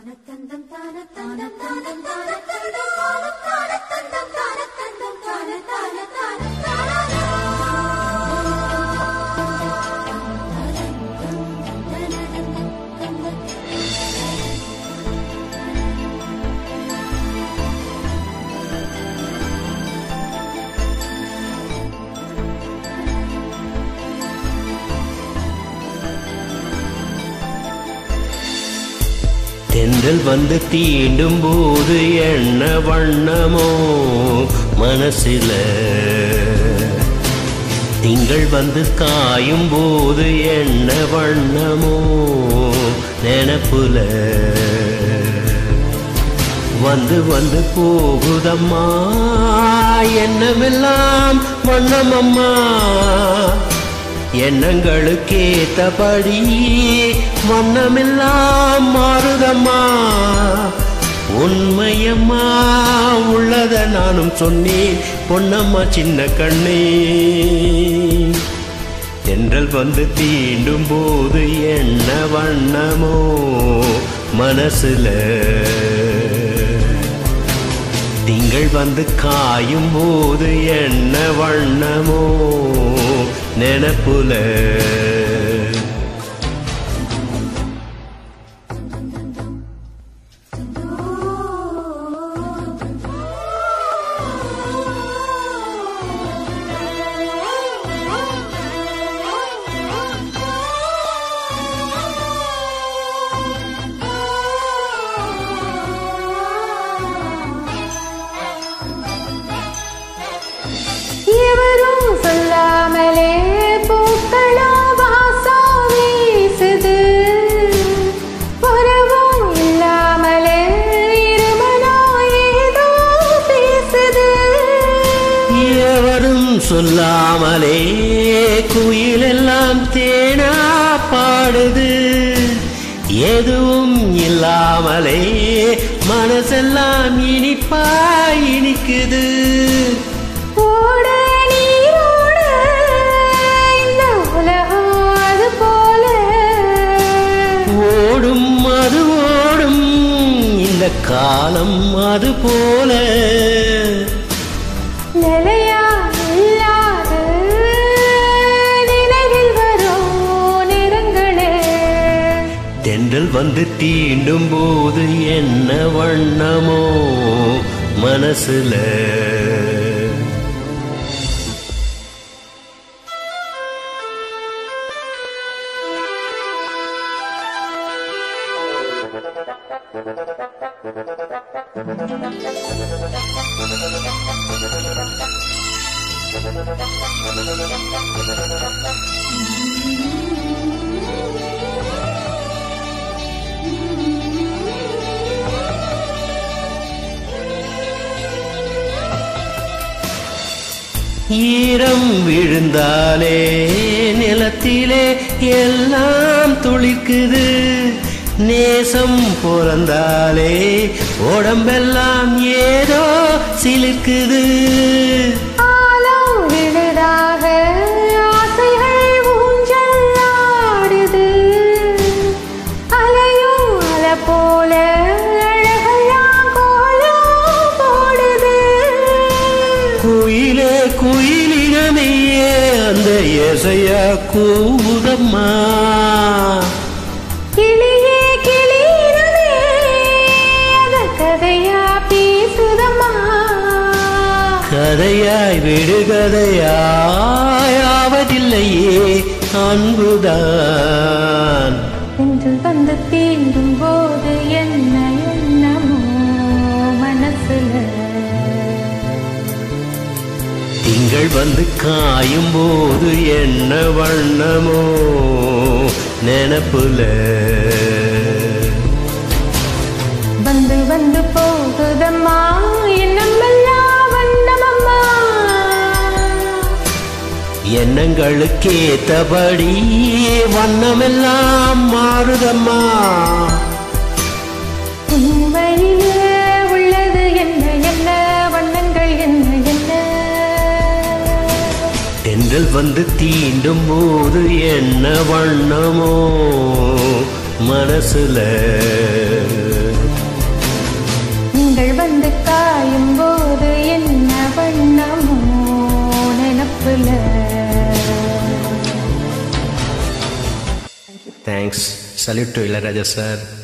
தென்றல் வந்து தீண்டும் போது என்ன வண்ணமோ மனசில திங்கள் வந்து காயும் போது என்ன வண்ணமோ நினப்புல வந்து வந்து போகுதம்மா எண்ணமெல்லாம் வண்ணமம்மா எண்ணங்களுக்கேத்தபடி வண்ணமெல்லாம் மாறுதம்மா உண்மையம்மா உள்ளத நானும் சொன்னேன் பொன்னம்மா சின்ன கண்ணே தென்றல் வந்து தீண்டும் போது என்ன வண்ணமோ மனசுல திங்கள் வந்து காயும் போது என்ன வண்ணமோ நினப்புல எவரும் சொல்லாமலே பூக்களோ வாசம் வீசுது உறவும் இல்லாமலே இருமனோ ஏதோ பேசுது எவரும் சொல்லாமலே குயிலெல்லாம் தேனா பாடுது எதுவும் இல்லாமலே மனசெல்லாம் இனிப்பா இனிக்குது ஓட நீரோட இந்த உலகம் அது போல ஓடும் அது ஓடும் இந்த காலம் அது போல நிலையா இல்லாத நினைவில் வரும் நிறங்களே தென்றல் வந்து தீண்டும் போது என்ன வண்ணமோ மனசுல ஈரம் விழுந்தாலே நிலத்திலே எல்லாம் துளிக்குது நேசம் பிறந்தாலே உடம்பெல்லாம் ஏதோ சிலிர்க்குது ஆலம் விழுதாக ஆசைகள் ஊஞ்சல் ஆடுது அலையும் அல போல அழகெல்லாம் கோலம் போடுது குயிலே குயிலினமே அந்த இசையா கூவுதம்மா கிளியே கிளியினமே அத கதையா பேசுதம்மா கதையாய் விடுகதையாய் ஆவதில்லையே அன்புதான் என்று வந்து தீண்டும் போது என்ன எண்ணமோ மனசுல திங்கள் வந்து காயும் போது என்ன வண்ணமோ நினப்புல வந்து வந்து போகுதம்மா எண்ணமெல்லாம் வண்ணமம்மா எண்ணங்களுக்கேத்தபடி வண்ணமெல்லாம் மாறுதம்மா உண்மையிலே உள்ளது என்ன என்ன வண்ணங்கள் என்ன என்ன தென்றல் வந்து தீண்டும் போது என்ன வண்ணமோ மனசுல சொல்ல thanks salute to Ilaiyaraaja sir